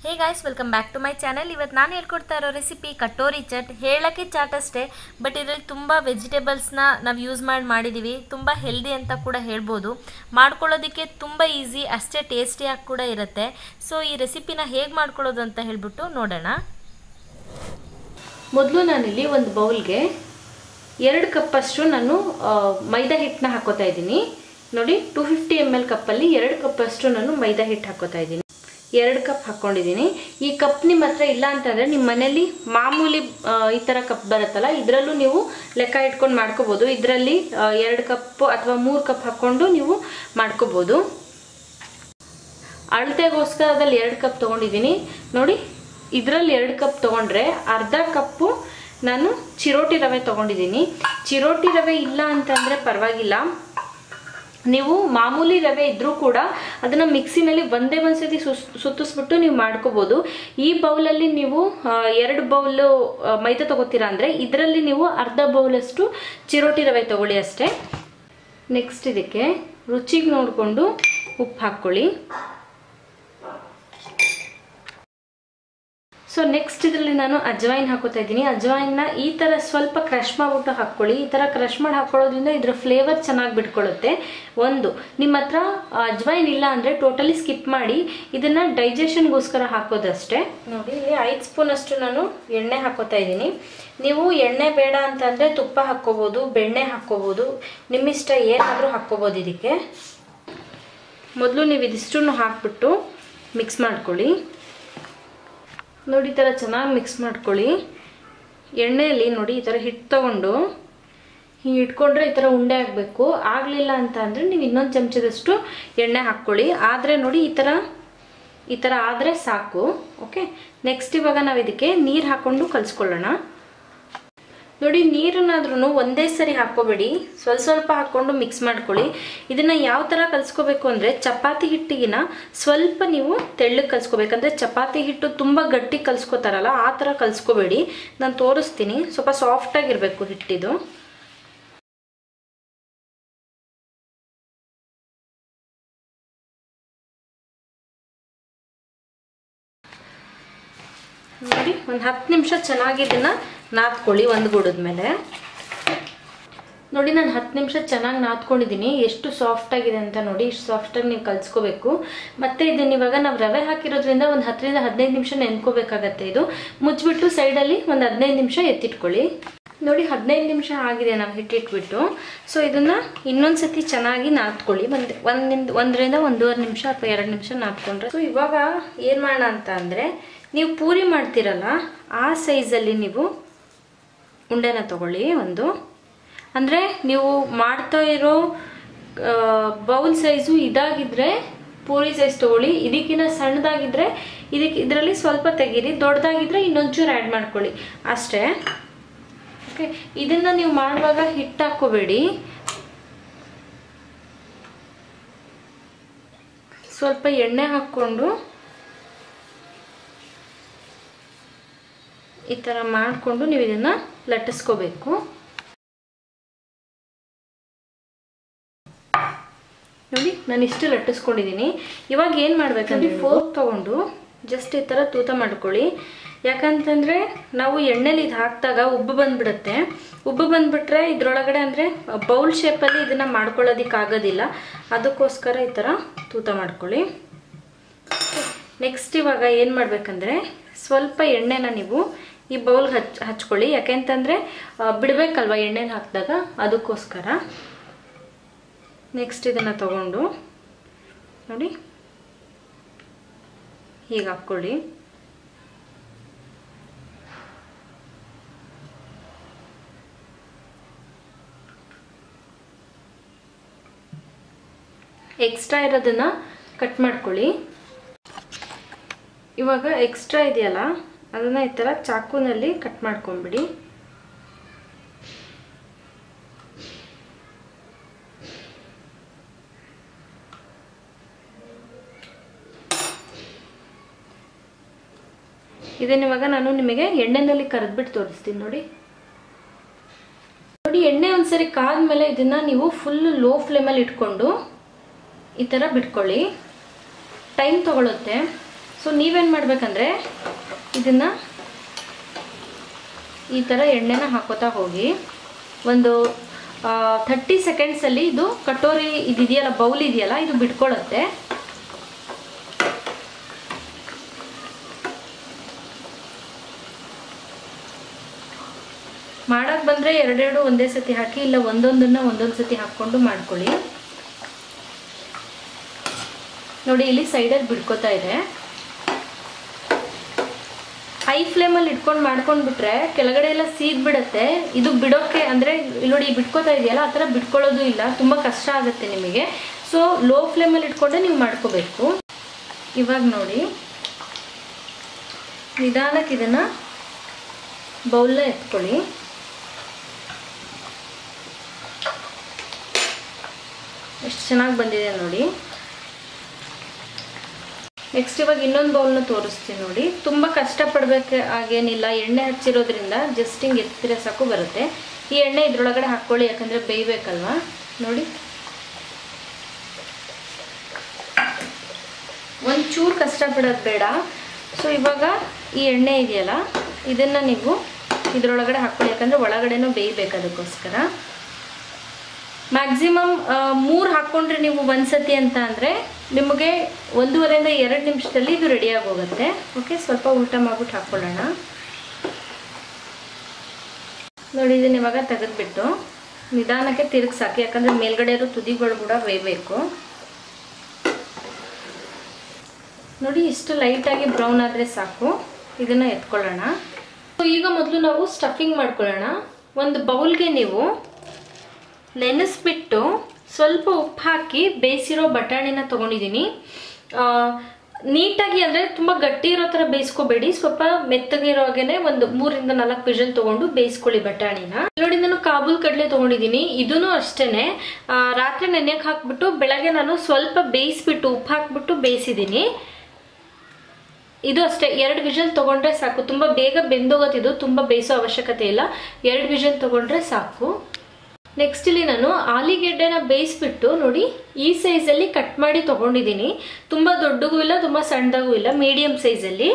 hey guys welcome back to my channel ಇವತ್ತು ನಾನು ಹೇಳ್ಕೊಡ್ತಾ ಇರೋ ರೆಸಿಪಿ ಕಟೋರಿ ಚಟ್ ಹೇಳೋಕ್ಕೆ ಚಾಟ್ ಅಷ್ಟೇ ಬಟ್ ಇದರಲ್ಲಿ ತುಂಬ ವೆಜಿಟೇಬಲ್ಸ್ನ ನಾವು ಯೂಸ್ ಮಾಡಿ ಮಾಡಿದ್ದೀವಿ ತುಂಬ ಹೆಲ್ದಿ ಅಂತ ಕೂಡ ಹೇಳ್ಬೋದು ಮಾಡ್ಕೊಳ್ಳೋದಕ್ಕೆ ತುಂಬ ಈಸಿ ಅಷ್ಟೇ ಟೇಸ್ಟಿಯಾಗಿ ಕೂಡ ಇರುತ್ತೆ ಸೊ ಈ ರೆಸಿಪಿನ ಹೇಗೆ ಮಾಡ್ಕೊಳ್ಳೋದು ಅಂತ ಹೇಳ್ಬಿಟ್ಟು ನೋಡೋಣ ಮೊದಲು ನಾನಿಲ್ಲಿ ಒಂದು ಬೌಲ್ಗೆ ಎರಡು ಕಪ್ಪಷ್ಟು ನಾನು ಆ, ಮೈದಾ ಹಿಟ್ಟನ್ನ ಹಾಕೋತಾ ಇದ್ದೀನಿ ನೋಡಿ ಟೂ ಫಿಫ್ಟಿ ಎಮ್ ಎಲ್ ಕಪ್ಪಲ್ಲಿ ಎರಡು ಕಪ್ಪಷ್ಟು ನಾನು ಮೈದಾ ಹಿಟ್ಟು ಹಾಕೋತಾ ಇದ್ದೀನಿ ಎರಡು ಕಪ್ ಹಾಕ್ಕೊಂಡಿದ್ದೀನಿ ಈ ಕಪ್ ನಿಮ್ಮ ಹತ್ರ ಇಲ್ಲ ಅಂತಂದರೆ ನಿಮ್ಮ ಮನೇಲಿ ಮಾಮೂಲಿ ಆ, ಈ ಥರ ಕಪ್ ಬರುತ್ತಲ್ಲ ಇದರಲ್ಲೂ ನೀವು ಲೆಕ್ಕ ಇಟ್ಕೊಂಡು ಮಾಡ್ಕೋಬೋದು ಇದರಲ್ಲಿ ಎರಡು ಕಪ್ ಅಥವಾ ಮೂರು ಕಪ್ ಹಾಕ್ಕೊಂಡು ನೀವು ಮಾಡ್ಕೋಬೋದು ಅಳತೆಗೋಸ್ಕರದಲ್ಲಿ ಎರಡು ಕಪ್ ತೊಗೊಂಡಿದ್ದೀನಿ ನೋಡಿ ಇದರಲ್ಲಿ ಎರಡು ಕಪ್ ತೊಗೊಂಡ್ರೆ ಅರ್ಧ ಕಪ್ಪು ನಾನು ಚಿರೋಟಿ ರವೆ ತೊಗೊಂಡಿದ್ದೀನಿ ಚಿರೋಟಿ ರವೆ ಇಲ್ಲ ಅಂತಂದರೆ ಪರವಾಗಿಲ್ಲ ನೀವು ಮಾಮೂಲಿ ರವೆ ಇದ್ರೂ ಕೂಡ ಅದನ್ನ ಮಿಕ್ಸಿನಲ್ಲಿ ಒಂದೇ ಒಂದ್ಸತಿ ಸುಸ್ ಸುತ್ತಿಸ್ಬಿಟ್ಟು ನೀವು ಮಾಡ್ಕೋಬೋದು ಈ ಬೌಲಲ್ಲಿ ನೀವು ಆ, ಎರಡು ಬೌಲು ಆ, ಮೈದಾ ತಗೋತೀರಾ ಅಂದರೆ ಇದರಲ್ಲಿ ನೀವು ಅರ್ಧ ಬೌಲಷ್ಟು ಚಿರೋಟಿ ರವೆ ತಗೊಳ್ಳಿ ಅಷ್ಟೇ ನೆಕ್ಸ್ಟ್ ಇದಕ್ಕೆ ರುಚಿಗೆ ನೋಡಿಕೊಂಡು ಉಪ್ಪು ಹಾಕ್ಕೊಳ್ಳಿ ಸೊ ನೆಕ್ಸ್ಟ್ ಇದರಲ್ಲಿ ನಾನು ಅಜ್ವೈನ್ ಹಾಕೋತಾ ಇದ್ದೀನಿ ಅಜ್ವೈನ್ನ ಈ ಥರ ಸ್ವಲ್ಪ ಕ್ರಷ್ ಮಾಡಿಬಿಟ್ಟು ಹಾಕ್ಕೊಳ್ಳಿ ಈ ಥರ ಕ್ರಷ್ ಮಾಡಿ ಹಾಕೊಳ್ಳೋದ್ರಿಂದ ಇದರ ಫ್ಲೇವರ್ ಚೆನ್ನಾಗಿ ಬಿಟ್ಕೊಳ್ಳುತ್ತೆ ಒಂದು ನಿಮ್ಮ ಹತ್ರ ಅಜ್ವೈನ್ ಇಲ್ಲ ಅಂದರೆ ಟೋಟಲಿ ಸ್ಕಿಪ್ ಮಾಡಿ ಇದನ್ನು ಡೈಜೆಷನ್ಗೋಸ್ಕರ ಹಾಕೋದಷ್ಟೇ ನೋಡಿ ಇಲ್ಲಿ ಐದು ಸ್ಪೂನ್ ಅಷ್ಟು ನಾನು ಎಣ್ಣೆ ಹಾಕೋತಾ ಇದ್ದೀನಿ ನೀವು ಎಣ್ಣೆ ಬೇಡ ಅಂತಂದರೆ ತುಪ್ಪ ಹಾಕ್ಕೋಬೋದು ಬೆಣ್ಣೆ ಹಾಕ್ಕೋಬೋದು ನಿಮ್ಮಿಷ್ಟ ಏನಾದರೂ ಹಾಕ್ಕೋಬೋದು ಇದಕ್ಕೆ ಮೊದಲು ನೀವು ಇದಿಷ್ಟನ್ನು ಹಾಕ್ಬಿಟ್ಟು ಮಿಕ್ಸ್ ಮಾಡ್ಕೊಳ್ಳಿ ನೋಡಿ ಈ ಥರ ಚೆನ್ನಾಗಿ ಮಿಕ್ಸ್ ಮಾಡ್ಕೊಳ್ಳಿ ಎಣ್ಣೆಯಲ್ಲಿ ನೋಡಿ ಈ ಥರ ಹಿಟ್ಟು ತಗೊಂಡು ಹಿಂಗೆ ಇಟ್ಕೊಂಡ್ರೆ ಈ ಥರ ಉಂಡೆ ಆಗಬೇಕು ಆಗಲಿಲ್ಲ ಅಂತ ಅಂದರೆ ನೀವು ಇನ್ನೊಂದು ಚಮಚದಷ್ಟು ಎಣ್ಣೆ ಹಾಕ್ಕೊಳ್ಳಿ ಆದರೆ ನೋಡಿ ಈ ಥರ ಈ ಥರ ಆದರೆ ಸಾಕು ಓಕೆ ನೆಕ್ಸ್ಟ್ ಇವಾಗ ನಾವು ಇದಕ್ಕೆ ನೀರು ಹಾಕ್ಕೊಂಡು ಕಲಿಸ್ಕೊಳ್ಳೋಣ ನೋಡಿ ನೀರನ್ನಾದ್ರೂ ಒಂದೇ ಸರಿ ಹಾಕೋಬೇಡಿ ಸ್ವಲ್ಪ ಸ್ವಲ್ಪ ಹಾಕ್ಕೊಂಡು ಮಿಕ್ಸ್ ಮಾಡ್ಕೊಳ್ಳಿ ಇದನ್ನ ಯಾವ ಥರ ಕಲಿಸ್ಕೋಬೇಕು ಅಂದರೆ ಚಪಾತಿ ಹಿಟ್ಟಿಗಿನ ಸ್ವಲ್ಪ ನೀವು ತೆಳ್ಳಗೆ ಕಲಿಸ್ಕೋಬೇಕಂದ್ರೆ ಚಪಾತಿ ಹಿಟ್ಟು ತುಂಬ ಗಟ್ಟಿ ಕಲಿಸ್ಕೋತಾರಲ್ಲ ಆ ಥರ ಕಲಿಸ್ಕೋಬೇಡಿ ನಾನು ತೋರಿಸ್ತೀನಿ ಸ್ವಲ್ಪ ಸಾಫ್ಟಾಗಿರಬೇಕು ಹಿಟ್ಟಿದು ನೋಡಿ ಒಂದು ಹತ್ತು ನಿಮಿಷ ಚೆನ್ನಾಗಿ ಇದನ್ನ ನಾದ್ಕೊಳ್ಳಿ ಒಂದು ಗುಡದ ಮೇಲೆ ನೋಡಿ ನಾನು ಹತ್ತು ನಿಮಿಷ ಚೆನ್ನಾಗಿ ನಾದ್ಕೊಂಡಿದ್ದೀನಿ ಎಷ್ಟು ಸಾಫ್ಟ್ ಆಗಿದೆ ಅಂತ ನೋಡಿ ಇಷ್ಟು ಸಾಫ್ಟಾಗಿ ನೀವು ಕಲ್ಸ್ಕೋಬೇಕು ಮತ್ತೆ ಇದನ್ನ ಇವಾಗ ನಾವು ರವೆ ಹಾಕಿರೋದ್ರಿಂದ ಒಂದು ಹತ್ತರಿಂದ ಹದಿನೈದು ನಿಮಿಷ ನೆನ್ಕೋಬೇಕಾಗತ್ತೆ ಇದು ಮುಚ್ಚಿಬಿಟ್ಟು ಸೈಡಲ್ಲಿ ಒಂದು ಹದಿನೈದು ನಿಮಿಷ ಎತ್ತಿಟ್ಕೊಳ್ಳಿ ನೋಡಿ ಹದಿನೈದು ನಿಮಿಷ ಆಗಿದೆ ನಾವು ಹಿಟ್ಟಿಟ್ಬಿಟ್ಟು ಸೊ ಇದನ್ನ ಇನ್ನೊಂದು ಸತಿ ಚೆನ್ನಾಗಿ ನಾದ್ಕೊಳ್ಳಿ ಒಂದು ಒಂದು ನಿಮ್ ಒಂದರಿಂದ ಒಂದೂವರೆ ನಿಮಿಷ ಅಥವಾ ಎರಡು ನಿಮಿಷ ನಾದ್ಕೊಂಡ್ರೆ ಸೊ ಇವಾಗ ಏನು ಮಾಡೋಣ ಅಂತ ಅಂದರೆ ನೀವು ಪೂರಿ ಮಾಡ್ತೀರಲ್ಲ ಆ ಸೈಜಲ್ಲಿ ನೀವು ಉಂಡೆನ ತಗೊಳ್ಳಿ ಒಂದು ಅಂದರೆ ನೀವು ಮಾಡ್ತಾ ಇರೋ ಬೌಲ್ ಸೈಜು ಇದಾಗಿದ್ರೆ ಪೂರಿ ಸೈಜ್ ತಗೊಳ್ಳಿ ಇದಕ್ಕಿಂತ ಸಣ್ಣದಾಗಿದ್ರೆ ಇದಕ್ಕೆ ಇದರಲ್ಲಿ ಸ್ವಲ್ಪ ತೆಗೀರಿ ದೊಡ್ಡದಾಗಿದ್ರೆ ಇನ್ನೊಂಚೂರು ಆ್ಯಡ್ ಮಾಡ್ಕೊಳ್ಳಿ ಅಷ್ಟೇ ಓಕೆ ಇದನ್ನು ನೀವು ಮಾಡುವಾಗ ಹಿಟ್ಟು ಹಾಕ್ಕೋಬೇಡಿ ಸ್ವಲ್ಪ ಎಣ್ಣೆ ಹಾಕ್ಕೊಂಡು ಈ ಥರ ಮಾಡಿಕೊಂಡು ನೀವು ಇದನ್ನು ಲಟ್ಟಿಸ್ಕೋಬೇಕು ನೋಡಿ ನಾನು ಇಷ್ಟು ಲಟ್ಟಿಸ್ಕೊಂಡಿದ್ದೀನಿ ಇವಾಗ ಏನು ಮಾಡ್ಬೇಕಂದ್ರೆ ಫೋರ್ಕ್ ತೊಗೊಂಡು ಜಸ್ಟ್ ಈ ಥರ ತೂತ ಮಾಡ್ಕೊಳ್ಳಿ ಯಾಕಂತಂದರೆ ನಾವು ಎಣ್ಣೆಲಿ ಇದು ಹಾಕಿದಾಗ ಉಬ್ಬು ಬಂದ್ಬಿಡುತ್ತೆ ಉಬ್ಬು ಬಂದ್ಬಿಟ್ರೆ ಇದ್ರೊಳಗಡೆ ಅಂದರೆ ಬೌಲ್ ಶೇಪಲ್ಲಿ ಇದನ್ನು ಮಾಡ್ಕೊಳ್ಳೋದಕ್ಕಾಗೋದಿಲ್ಲ ಅದಕ್ಕೋಸ್ಕರ ಈ ಥರ ತೂತ ಮಾಡ್ಕೊಳ್ಳಿ ನೆಕ್ಸ್ಟ್ ಇವಾಗ ಏನು ಮಾಡಬೇಕಂದ್ರೆ ಸ್ವಲ್ಪ ಎಣ್ಣೆನ ನೀವು ಈ ಬೌಲ್ಗೆ ಹಚ್ ಹಚ್ಕೊಳ್ಳಿ ಯಾಕೆಂತಂದರೆ ಬಿಡಬೇಕಲ್ವ ಎಣ್ಣೆಲಿ ಹಾಕಿದಾಗ ಅದಕ್ಕೋಸ್ಕರ ನೆಕ್ಸ್ಟ್ ಇದನ್ನು ತಗೊಂಡು ನೋಡಿ ಹೀಗೆ ಹಾಕ್ಕೊಳ್ಳಿ ಎಕ್ಸ್ಟ್ರಾ ಇರೋದನ್ನ ಕಟ್ ಮಾಡ್ಕೊಳ್ಳಿ ಇವಾಗ ಎಕ್ಸ್ಟ್ರಾ ಇದೆಯಲ್ಲ ಅದನ್ನು ಈ ಥರ ಚಾಕುನಲ್ಲಿ ಕಟ್ ಮಾಡ್ಕೊಂಬಿಡಿ ಇದನ್ನ ಇವಾಗ ನಾನು ನಿಮಗೆ ಎಣ್ಣೆನಲ್ಲಿ ಕರೆದ್ಬಿಟ್ಟು ತೋರಿಸ್ತೀನಿ ನೋಡಿ ನೋಡಿ ಎಣ್ಣೆ ಒಂದ್ಸರಿ ಕಾದ್ಮೇಲೆ ಇದನ್ನ ನೀವು ಫುಲ್ ಲೋ ಫ್ಲೇಮಲ್ಲಿ ಇಟ್ಕೊಂಡು ಈ ಥರ ಬಿಟ್ಕೊಳ್ಳಿ ಟೈಮ್ ತಗೊಳುತ್ತೆ ಸೊ ನೀವೇನು ಮಾಡಬೇಕಂದ್ರೆ ಇದನ್ನು ಈ ಥರ ಎಣ್ಣೆನ ಹಾಕೋತಾ ಹೋಗಿ ಒಂದು ಥರ್ಟಿ ಸೆಕೆಂಡ್ಸಲ್ಲಿ ಇದು ಕಟೋರಿ ಇದಿದೆಯಲ್ಲ ಬೌಲ್ ಇದೆಯಲ್ಲ ಇದು ಬಿಟ್ಕೊಳ್ಳುತ್ತೆ ಮಾಡಕ್ಕೆ ಬಂದರೆ ಎರಡೆರಡು ಒಂದೇ ಸತಿ ಹಾಕಿ ಇಲ್ಲ ಒಂದೊಂದನ್ನು ಒಂದೊಂದು ಸತಿ ಹಾಕ್ಕೊಂಡು ಮಾಡ್ಕೊಳ್ಳಿ ನೋಡಿ ಇಲ್ಲಿ ಸೈಡಲ್ಲಿ ಬಿಡ್ಕೋತಾ ಇದೆ ಹೈ ಫ್ಲೇಮಲ್ಲಿ ಇಟ್ಕೊಂಡು ಮಾಡ್ಕೊಂಡ್ಬಿಟ್ರೆ ಕೆಳಗಡೆ ಎಲ್ಲ ಸೀದ್ ಬಿಡುತ್ತೆ ಇದು ಬಿಡೋಕ್ಕೆ ಅಂದರೆ ಇಲ್ಲಿ ನೋಡಿ ಬಿಟ್ಕೋತಾ ಇದೆಯಲ್ಲ ಆ ಥರ ಬಿಟ್ಕೊಳ್ಳೋದು ಇಲ್ಲ ತುಂಬ ಕಷ್ಟ ಆಗುತ್ತೆ ನಿಮಗೆ ಸೊ ಲೋ ಫ್ಲೇಮಲ್ಲಿ ಇಟ್ಕೊಂಡೆ ನೀವು ಮಾಡ್ಕೋಬೇಕು ಇವಾಗ ನೋಡಿ ನಿಧಾನಕ್ಕೆ ಇದನ್ನು ಬೌಲ್ನ ಎತ್ಕೊಳ್ಳಿ ಎಷ್ಟು ಚೆನ್ನಾಗಿ ಬಂದಿದೆ ನೋಡಿ ನೆಕ್ಸ್ಟ್ ಇವಾಗ ಇನ್ನೊಂದು ಬೌಲ್ನ ತೋರಿಸ್ತೀನಿ ನೋಡಿ ತುಂಬ ಕಷ್ಟಪಡಬೇಕು ಆಗೇನಿಲ್ಲ ಎಣ್ಣೆ ಹಚ್ಚಿರೋದ್ರಿಂದ ಜಸ್ಟ್ ಹಿಂಗೆ ಎತ್ತಿದ್ರೆ ಸಾಕು ಬರುತ್ತೆ ಈ ಎಣ್ಣೆ ಇದ್ರೊಳಗಡೆ ಹಾಕ್ಕೊಳ್ಳಿ ಯಾಕಂದರೆ ಬೇಯಬೇಕಲ್ವಾ ನೋಡಿ ಒಂಚೂರು ಕಷ್ಟಪಡೋದು ಬೇಡ ಸೊ ಇವಾಗ ಈ ಎಣ್ಣೆ ಇದೆಯಲ್ಲ ಇದನ್ನು ನೀವು ಇದರೊಳಗಡೆ ಹಾಕ್ಕೊಳ್ಳಿ ಯಾಕಂದರೆ ಒಳಗಡೆನೂ ಬೇಯಬೇಕು ಅದಕ್ಕೋಸ್ಕರ ಮ್ಯಾಕ್ಸಿಮಮ್ ಮೂರು ಹಾಕ್ಕೊಂಡ್ರೆ ನೀವು ಒಂದು ಸತಿ ಅಂತ ಅಂದರೆ ನಿಮಗೆ ಒಂದೂವರೆಯಿಂದ ಎರಡು ನಿಮಿಷದಲ್ಲಿ ಇದು ರೆಡಿಯಾಗಿ ಹೋಗುತ್ತೆ ಓಕೆ ಸ್ವಲ್ಪ ಊಟ ಮಾಡ್ಬಿಟ್ಟು ಹಾಕ್ಕೊಳ್ಳೋಣ ನೋಡಿ ಇದನ್ನ ಇವಾಗ ತೆಗೆದ್ಬಿಟ್ಟು ನಿಧಾನಕ್ಕೆ ತಿರುಗಿ ಸಾಕಿ ಯಾಕಂದರೆ ಮೇಲ್ಗಡೆ ಇರೋ ತುದಿಗಳು ಕೂಡ ಬೇಯಬೇಕು ನೋಡಿ ಇಷ್ಟು ಲೈಟಾಗಿ ಬ್ರೌನ್ ಆದರೆ ಸಾಕು ಇದನ್ನು ಎತ್ಕೊಳ್ಳೋಣ ಸೊ ಈಗ ಮೊದಲು ನಾವು ಸ್ಟಫಿಂಗ್ ಮಾಡ್ಕೊಳ್ಳೋಣ ಒಂದು ಬೌಲ್ಗೆ ನೀವು ನೆನೆಸ್ಬಿಟ್ಟು ಸ್ವಲ್ಪ ಉಪ್ಪು ಹಾಕಿ ಬೇಯಿಸಿರೋ ಬಟಾಣಿನ ತೊಗೊಂಡಿದ್ದೀನಿ ನೀಟಾಗಿ ಅಂದರೆ ತುಂಬ ಗಟ್ಟಿ ಇರೋ ಥರ ಬೇಯಿಸ್ಕೋಬೇಡಿ ಸ್ವಲ್ಪ ಮೆತ್ತಗಿರೋ ಹಾಗೆನೆ ಒಂದು ಮೂರಿಂದ ನಾಲ್ಕು ವಿಷಲ್ ತೊಗೊಂಡು ಬೇಯಿಸ್ಕೊಳ್ಳಿ ಬಟಾಣಿನ ನೋಡಿ ನಾನು ಕಾಬೂಲ್ ಕಡಲೆ ತೊಗೊಂಡಿದ್ದೀನಿ ಇದೂ ಅಷ್ಟೇ ರಾತ್ರಿ ನೆನೆಯಕ್ಕೆ ಹಾಕ್ಬಿಟ್ಟು ಬೆಳಗ್ಗೆ ನಾನು ಸ್ವಲ್ಪ ಬೇಯಿಸ್ಬಿಟ್ಟು ಉಪ್ಪು ಹಾಕ್ಬಿಟ್ಟು ಬೇಯಿಸಿದ್ದೀನಿ ಇದು ಅಷ್ಟೇ ಎರಡು ವಿಷಲ್ ತೊಗೊಂಡ್ರೆ ಸಾಕು ತುಂಬ ಬೇಗ ಬೆಂದೋಗತ್ತಿದು ತುಂಬ ಬೇಯಿಸೋ ಅವಶ್ಯಕತೆ ಇಲ್ಲ ಎರಡು ವಿಷಲ್ ತೊಗೊಂಡ್ರೆ ಸಾಕು ನೆಕ್ಸ್ಟ್ ಇಲ್ಲಿ ನಾನು ಆಲಿಗೆಡ್ಡೆನ ಬೇಯಿಸ್ಬಿಟ್ಟು ನೋಡಿ ಈ ಸೈಜಲ್ಲಿ ಕಟ್ ಮಾಡಿ ತೊಗೊಂಡಿದ್ದೀನಿ ತುಂಬ ದೊಡ್ಡಗೂ ಇಲ್ಲ ತುಂಬ ಸಣ್ಣದಾಗೂ ಇಲ್ಲ ಮೀಡಿಯಮ್ ಸೈಜಲ್ಲಿ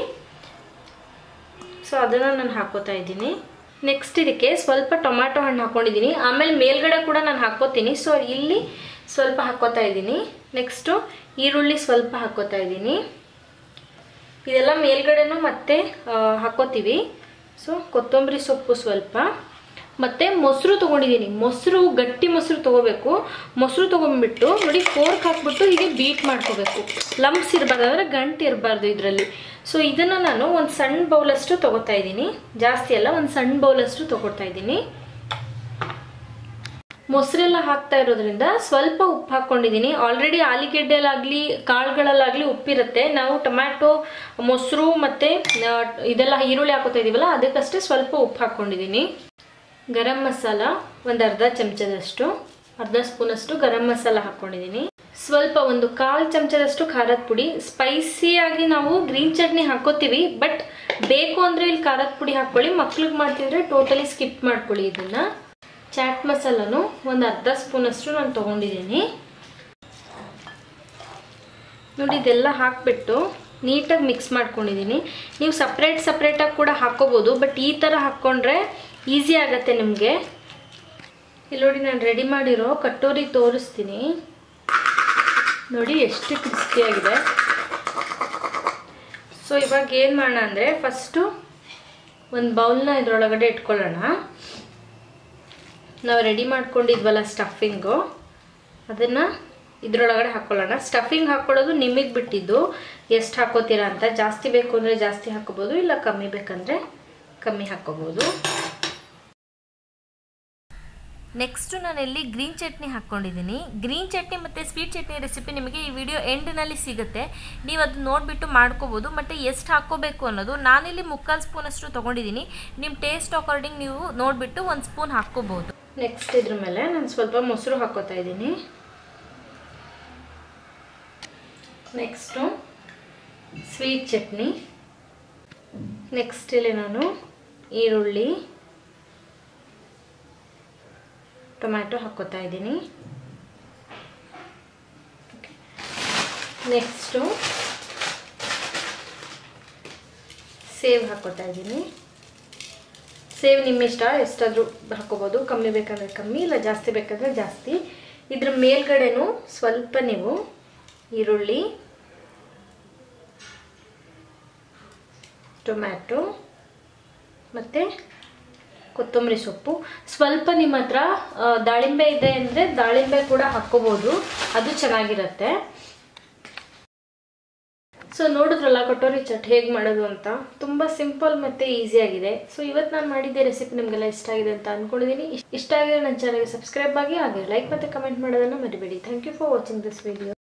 ಸೊ ಅದನ್ನು ನಾನು ಹಾಕೋತಾ ಇದ್ದೀನಿ ನೆಕ್ಸ್ಟ್ ಇದಕ್ಕೆ ಸ್ವಲ್ಪ ಟೊಮ್ಯಾಟೊ ಹಣ್ಣು ಹಾಕೊಂಡಿದ್ದೀನಿ ಆಮೇಲೆ ಮೇಲ್ಗಡೆ ಕೂಡ ನಾನು ಹಾಕೋತೀನಿ ಸೊ ಇಲ್ಲಿ ಸ್ವಲ್ಪ ಹಾಕೋತಾ ಇದ್ದೀನಿ ನೆಕ್ಸ್ಟು ಈರುಳ್ಳಿ ಸ್ವಲ್ಪ ಹಾಕೋತಾ ಇದ್ದೀನಿ ಇದೆಲ್ಲ ಮೇಲ್ಗಡೆನೂ ಮತ್ತೆ ಹಾಕೋತೀವಿ ಸೊ ಕೊತ್ತಂಬರಿ ಸೊಪ್ಪು ಸ್ವಲ್ಪ ಮತ್ತು ಮೊಸರು ತೊಗೊಂಡಿದ್ದೀನಿ ಮೊಸರು ಗಟ್ಟಿ ಮೊಸರು ತೊಗೋಬೇಕು ಮೊಸರು ತೊಗೊಂಡ್ಬಿಟ್ಟು ನೋಡಿ ಫೋರ್ಕ್ ಹಾಕ್ಬಿಟ್ಟು ಹೀಗೆ ಬೀಟ್ ಮಾಡ್ಕೋಬೇಕು ಲಂಪ್ಸ್ ಇರಬಾರ್ದು ಅಂದರೆ ಗಂಟು ಇರಬಾರ್ದು ಇದರಲ್ಲಿ ಸೊ ಇದನ್ನು ನಾನು ಒಂದು ಸಣ್ಣ ಬೌಲಷ್ಟು ತೊಗೋತಾ ಇದ್ದೀನಿ ಜಾಸ್ತಿ ಅಲ್ಲ ಒಂದು ಸಣ್ಣ ಬೌಲಷ್ಟು ತೊಗೊಳ್ತಾ ಇದ್ದೀನಿ ಮೊಸರೆಲ್ಲ ಹಾಕ್ತಾ ಇರೋದ್ರಿಂದ ಸ್ವಲ್ಪ ಉಪ್ಪು ಹಾಕ್ಕೊಂಡಿದ್ದೀನಿ ಆಲ್ರೆಡಿ ಆಲಿಗೆಡ್ಡೆಲಾಗಲಿ ಕಾಳುಗಳಲ್ಲಾಗಲಿ ಉಪ್ಪಿರುತ್ತೆ ನಾವು ಟೊಮ್ಯಾಟೊ ಮೊಸರು ಮತ್ತು ಇದೆಲ್ಲ ಈರುಳ್ಳಿ ಹಾಕೋತಾ ಇದೀವಲ್ಲ ಅದಕ್ಕಷ್ಟೇ ಸ್ವಲ್ಪ ಉಪ್ಪು ಹಾಕ್ಕೊಂಡಿದ್ದೀನಿ ಗರಂ ಮಸಾಲ ಒಂದು ಅರ್ಧ ಚಮಚದಷ್ಟು ಅರ್ಧ ಸ್ಪೂನಷ್ಟು ಗರಂ ಮಸಾಲ ಹಾಕ್ಕೊಂಡಿದ್ದೀನಿ ಸ್ವಲ್ಪ ಒಂದು ಕಾಲು ಚಮಚದಷ್ಟು ಖಾರದ ಪುಡಿ ಸ್ಪೈಸಿಯಾಗಿ ನಾವು ಗ್ರೀನ್ ಚಟ್ನಿ ಹಾಕೋತೀವಿ ಬಟ್ ಬೇಕು ಅಂದರೆ ಇಲ್ಲಿ ಖಾರದ ಪುಡಿ ಹಾಕ್ಕೊಳ್ಳಿ ಮಕ್ಳಿಗೆ ಮಾಡ್ತಿದ್ರೆ ಟೋಟಲಿ ಸ್ಕಿಪ್ ಮಾಡ್ಕೊಳ್ಳಿ ಇದನ್ನು ಚಾಟ್ ಮಸಾಲನು ಒಂದು ಅರ್ಧ ಸ್ಪೂನಷ್ಟು ನಾನು ತೊಗೊಂಡಿದ್ದೀನಿ ನೋಡಿ ಇದೆಲ್ಲ ಹಾಕಿಬಿಟ್ಟು ನೀಟಾಗಿ ಮಿಕ್ಸ್ ಮಾಡ್ಕೊಂಡಿದ್ದೀನಿ ನೀವು ಸಪ್ರೇಟ್ ಸಪ್ರೇಟಾಗಿ ಕೂಡ ಹಾಕ್ಕೋಬೋದು ಬಟ್ ಈ ಥರ ಹಾಕ್ಕೊಂಡ್ರೆ ಈಸಿ ಆಗುತ್ತೆ ನಿಮಗೆ ಇಲ್ಲಿ ನೋಡಿ ನಾನು ರೆಡಿ ಮಾಡಿರೋ ಕಟ್ಟೋರಿ ತೋರಿಸ್ತೀನಿ ನೋಡಿ ಎಷ್ಟು ಕ್ರಿಸ್ಪಿಯಾಗಿದೆ ಸೊ ಇವಾಗ ಏನು ಮಾಡೋಣ ಅಂದರೆ ಫಸ್ಟು ಒಂದು ಬೌಲ್ನ ಇದರೊಳಗಡೆ ಇಟ್ಕೊಳ್ಳೋಣ ನಾವು ರೆಡಿ ಮಾಡ್ಕೊಂಡಿದ್ವಲ್ಲ ಸ್ಟಫಿಂಗು ಅದನ್ನು ಇದ್ರೊಳಗಡೆ ಹಾಕ್ಕೊಳ್ಳೋಣ ಸ್ಟಫಿಂಗ್ ಹಾಕ್ಕೊಳ್ಳೋದು ನಿಮಗೆ ಬಿಟ್ಟಿದ್ದು ಎಷ್ಟು ಹಾಕೋತೀರಾ ಅಂತ ಜಾಸ್ತಿ ಬೇಕು ಅಂದರೆ ಜಾಸ್ತಿ ಹಾಕೋಬೋದು ಇಲ್ಲ ಕಮ್ಮಿ ಬೇಕಂದರೆ ಕಮ್ಮಿ ಹಾಕೋಬೋದು ನೆಕ್ಸ್ಟು ನಾನಿಲ್ಲಿ ಗ್ರೀನ್ ಚಟ್ನಿ ಹಾಕ್ಕೊಂಡಿದ್ದೀನಿ ಗ್ರೀನ್ ಚಟ್ನಿ ಮತ್ತು ಸ್ವೀಟ್ ಚಟ್ನಿ ರೆಸಿಪಿ ನಿಮಗೆ ಈ ವಿಡಿಯೋ ಎಂಡ್ನಲ್ಲಿ ಸಿಗುತ್ತೆ ನೀವು ಅದು ನೋಡಿಬಿಟ್ಟು ಮಾಡ್ಕೋಬೋದು ಮತ್ತು ಎಷ್ಟು ಹಾಕ್ಕೋಬೇಕು ಅನ್ನೋದು ನಾನಿಲ್ಲಿ ಮುಕ್ಕಾಲು ಸ್ಪೂನಷ್ಟು ತೊಗೊಂಡಿದ್ದೀನಿ ನಿಮ್ಮ ಟೇಸ್ಟ್ ಅಕಾರ್ಡಿಂಗ್ ನೀವು ನೋಡಿಬಿಟ್ಟು ಒಂದು ಸ್ಪೂನ್ ಹಾಕ್ಕೋಬೋದು ನೆಕ್ಸ್ಟ್ ಇದ್ರ ಮೇಲೆ ನಾನು ಸ್ವಲ್ಪ ಮೊಸರು ಹಾಕೋತಾ ಇದ್ದೀನಿ ನೆಕ್ಸ್ಟು ಸ್ವೀಟ್ ಚಟ್ನಿ ನೆಕ್ಸ್ಟ್ ಇಲ್ಲಿ ನಾನು ಈರುಳ್ಳಿ ಟೊಮ್ಯಾಟೊ ಹಾಕೋತಾ ಇದ್ದೀನಿ ನೆಕ್ಸ್ಟು ಸೇವ್ ಹಾಕೋತಾ ಇದ್ದೀನಿ ಸೇವ್ ನಿಮ್ಮ ಇಷ್ಟ ಎಷ್ಟಾದರೂ ಹಾಕೋಬೋದು ಕಮ್ಮಿ ಬೇಕಾದರೆ ಕಮ್ಮಿ ಇಲ್ಲ ಜಾಸ್ತಿ ಬೇಕಾದರೆ ಜಾಸ್ತಿ ಇದ್ರ ಮೇಲ್ಗಡೆನೂ ಸ್ವಲ್ಪ ನೀವು ಈರುಳ್ಳಿ ಟೊಮ್ಯಾಟೊ ಮತ್ತು ಕೊತ್ತಂಬರಿ ಸೊಪ್ಪು ಸ್ವಲ್ಪ ನಿಮ್ಮ ಹತ್ರ ಆ, ದಾಳಿಂಬೆ ಇದೆ ಅಂದರೆ ದಾಳಿಂಬೆ ಕೂಡ ಹಾಕ್ಕೋಬೋದು ಅದು ಚೆನ್ನಾಗಿರುತ್ತೆ ಸೊ ನೋಡಿದ್ರಲ್ಲ ಕಟೋರಿ ಚಟ್ ಹೇಗೆ ಮಾಡೋದು ಅಂತ ತುಂಬ ಸಿಂಪಲ್ ಮತ್ತು ಈಸಿಯಾಗಿದೆ ಸೊ ಇವತ್ತು ನಾನು ಮಾಡಿದ್ದೆ ರೆಸಿಪಿ ನಿಮಗೆಲ್ಲ ಇಷ್ಟ ಆಗಿದೆ ಅಂತ ಅಂದ್ಕೊಂಡಿದ್ದೀನಿ ಇಷ್ಟ ಆಗಿದೆ ನನ್ನ ಚಾನಲ್ಗೆ ಸಬ್ಸ್ಕ್ರೈಬ್ ಆಗಿ ಹಾಗೆ ಲೈಕ್ ಮತ್ತು ಕಮೆಂಟ್ ಮಾಡೋದನ್ನು ಮರಿಬೇಡಿ thank you for watching this video